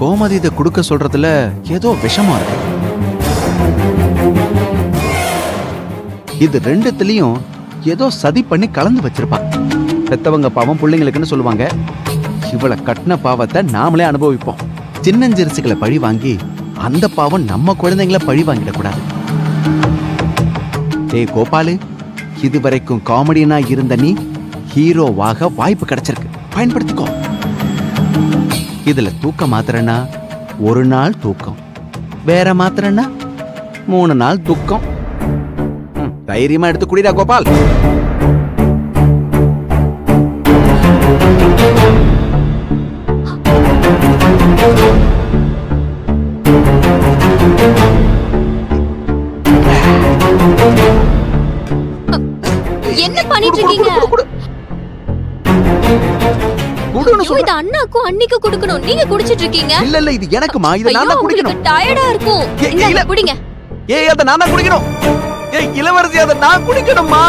கோமதி இதை கொடுக்க சொல்றதுல ஏதோ விஷமா இருக்கு இது ரெண்டுத்துலயும் ஏதோ சதி பண்ணி கலந்து வச்சிருப்பா பெத்தவங்க பாவம் பிள்ளைங்களுக்குன்னு சொல்லுவாங்க இவளை கட்டின பாவத்தை நாமளே அனுபவிப்போம் சின்னஞ்சிறுசுகளை பழி வாங்கி அந்த பாவம் நம்ம குழந்தைங்களை பழி வாங்கிடக்கூடாது டேய் கோபாலு இதுவரைக்கும் காமெடியனா இருந்த நீ ஹீரோவாக வாய்ப்பு கிடைச்சிருக்கு பயன்படுத்திக்கோ இதுல தூக்க மாத்திரன்னா ஒரு நாள் தூக்கம் வேற மாத்திரன்னா மூணு நாள் துக்கம் ம், தைரியமா எடுத்து குடிடா கோபால் என்ன பண்ணிட்டு இருக்கீங்க குடுன்னு ஐயோ, சொல்றேன். இது அண்ணாக்கும் அண்ணிக்கும் கொடுக்கணும் நீங்க குடிச்சிட்டு இருக்கீங்க இல்ல இல்ல இது எனக்குமா இதை ஐயோ நான் தான் உங்களுக்கு குடிக்கணும் டயர்டா இருக்கும் ஏய், இந்தாங்க, இல்ல. குடிங்க ஏய் அதை நான் தான் குடிக்கணும் ஏய் இளவரசி அதை நான் குடிக்கணுமா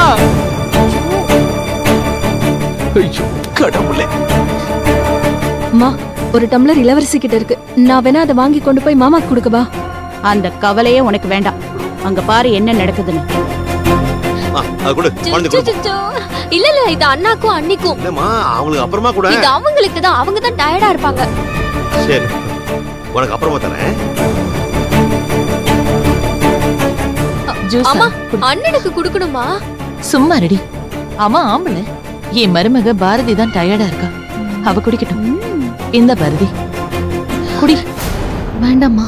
ஐயோ கடவுளே அம்மா ஒரு டம்ளர் இளவரசி கிட்ட இருக்கு நான் வேணா அதை வாங்கி கொண்டு போய் மாமாக்கு கொடுக்கவா அந்த கவலையே உனக்கு வேண்டாம் அங்க பாரு என்ன நடக்குதுன்னு ஆ, அது கொடு சு, குழந்தை சு, கொடு சு, சு. இல்ல இல்ல இது அண்ணாக்கும் அண்ணிக்கும் இல்லம்மா அவங்களுக்கு அப்புறமா கூட இது அவங்களுக்கு தான் அவங்க தான் டயர்டா இருப்பாங்க சரி உனக்கு அப்புறமா தரேன் ஜூஸ் ஆமா அண்ணனுக்கு குடுக்கணுமா சும்மா ரெடி அவன் ஆம்பளை என் மருமக பாரதி தான் டயர்டா இருக்கா அவ குடிக்கட்டும் இந்த பாரதி குடி வேண்டாம்மா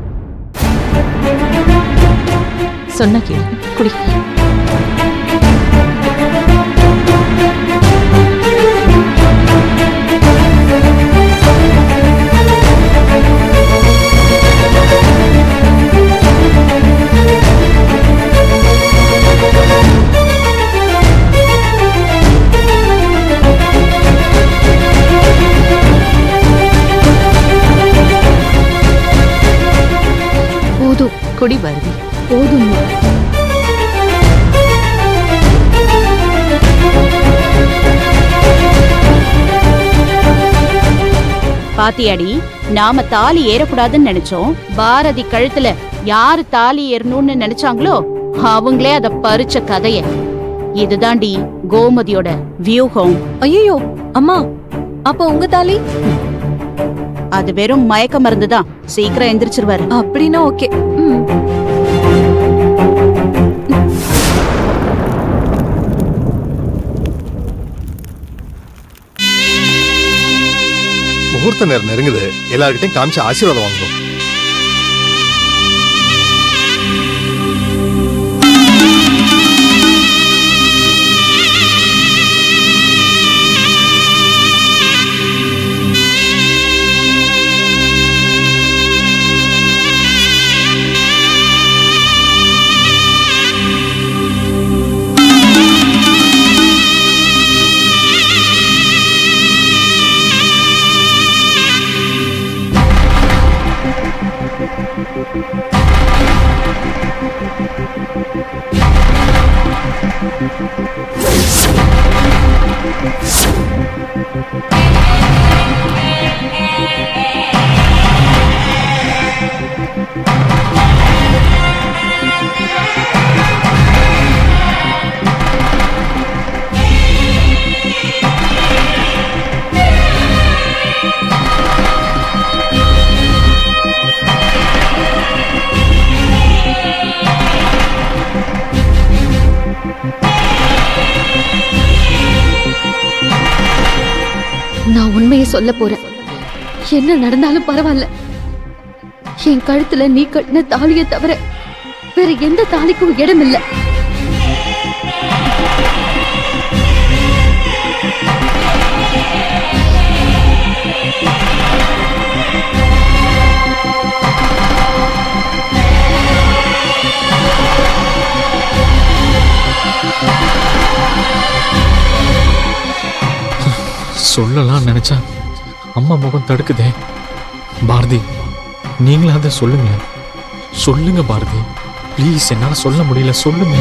சொன்ன கேளு குடி போதும் குடி பாரதி போதும்மா பாத்தியாடி நாம தாலி ஏறக்கூடாதுன்னு நினைச்சோம் பாரதி கழுத்துல யாரு தாலி ஏறணும்னு நினைச்சாங்களோ அவங்களே அத பறிச்ச கதைய இதுதாண்டி கோமதியோட வியூகம் ஐயோ அம்மா அப்ப உங்க தாலி அது வெறும் மயக்க மருந்து தான் சீக்கிரம் எந்திரிச்சிருவாரு அப்படின்னா ஓகே ம் முகூர்த்த நேரம் நெருங்குது எல்லார்கிட்டையும் காமிச்சு ஆசீர்வாதம் வாங்கணும் நான் உண்மையை சொல்ல போறேன் என்ன நடந்தாலும் பரவாயில்ல என் கழுத்துல நீ கட்டின தாலியை தவிர வேற எந்த தாலிக்கும் இடம் இல்ல சொல்லலாம் நினைச்சா அம்மா முகம் தடுக்குதே பாரதி நீங்களாவது சொல்லுங்க சொல்லுங்க பாரதி ப்ளீஸ் என்னால சொல்ல முடியல சொல்லுங்க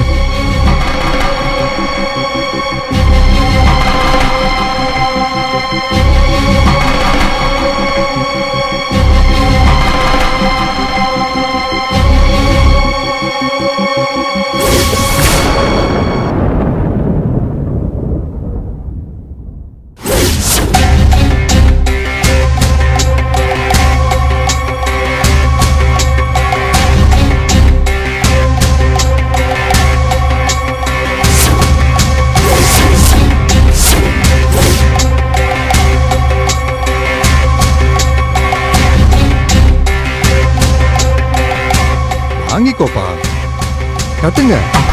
வாங்கிக்கோப்பா கட்டுங்க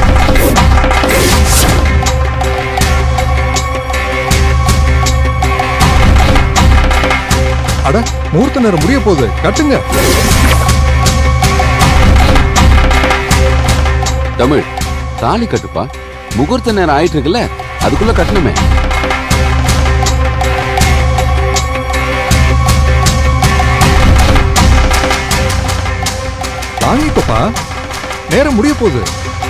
அட முகூர்த்த நேரம் முடிய போகுது கட்டுங்க தமிழ் தாலி கட்டுப்பா முகூர்த்த நேரம் ஆயிட்டு இருக்குல்ல அதுக்குள்ள கட்டணுமே வாங்கிக்கோப்பா நேரம் முடிய போகுது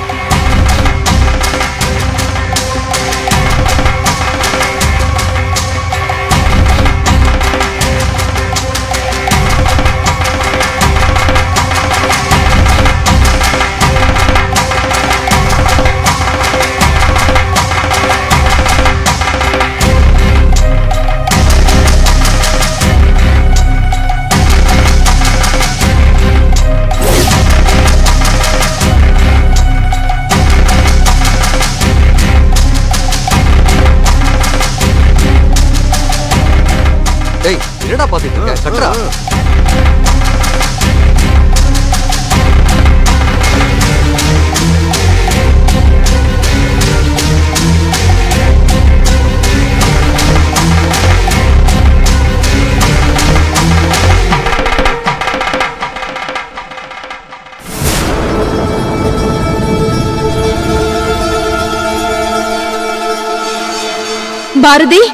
டேய் என்னடா பாத்துட்டு இருக்க கட்டுறா பாரதி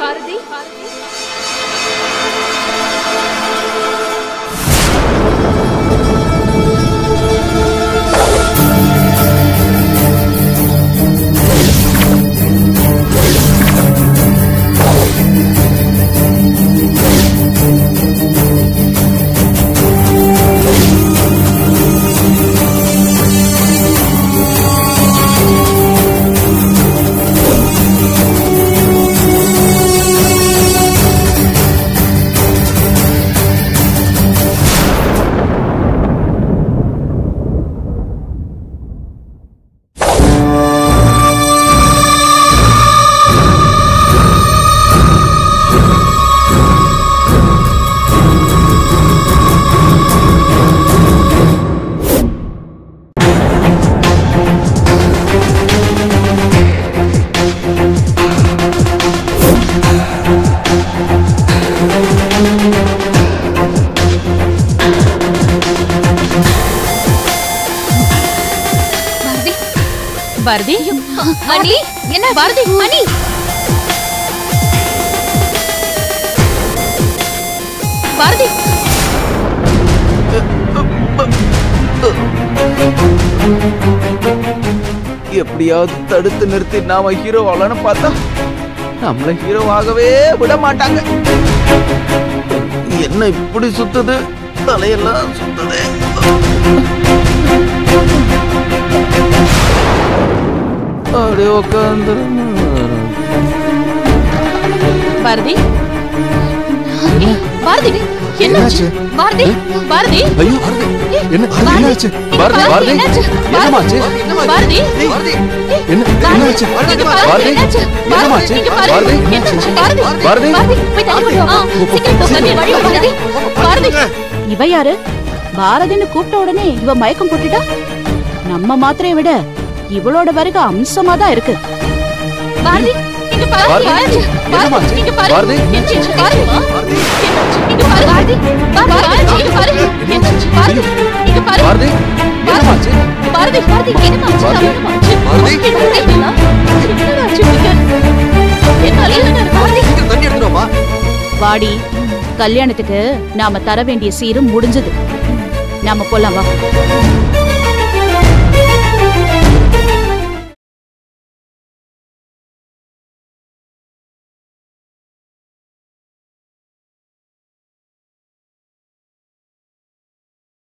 பாரதி அனி என்ன பாரதி அனி பாரதி எப்படியாவது தடுத்து நிறுத்தி நாம ஹீரோ ஆகலான்னு பார்த்தா நம்மள ஹீரோ ஆகவே விட மாட்டாங்க என்ன இப்படி சுத்துது தலையெல்லாம் சுத்துது அப்படியே உட்காந்து பாரதி பாரதி என்னாச்சு பாரதி பாரதி ஐயோ என்ன என்னாச்சு பாரதி பாரதி என்னாச்சு? என்னமாச்சு பாரதி என்ன என்னாச்சு இங்க பாரதி, என்னாச்சு? என்னமாச்சு? இங்க பாரு. பாரதி, என்னாச்சு? பாரதி பாரதி. போய் தண்ணி கொண்டு வா. சீக்கிரம் போ, தண்ணி வழி பாரதி பாரதி இவ யாரு பாரதின்னு கூப்பிட்ட உடனே இவ மயக்கம் போட்டுட்டா நம்ம மாத்திரையை விட இவளோட வருகை அம்சமா தான் இருக்கு பாரதி இங்க பாரு பாரதி, பாரதி என்னமாச்சு? இங்க பாரு பாரதி? என்னாச்சு? பாரு இங்க பாரு பாரதி பாரதி இங்க பாரு என்னாச்சு? பாரதி இங்க பாரு பாரதி என்னமாச்சு பாரதி பாரதி என்னமாச்சு பாரதி, என்னமாச்சு பாரதி. என்னமாச்சு உங்களுக்கு என்ன என்ன பாரதி தண்ணி எடுத்துருவோமா வாடி கல்யாணத்துக்கு நாம தர வேண்டிய சீரும் முடிஞ்சது நாம போலாம் வா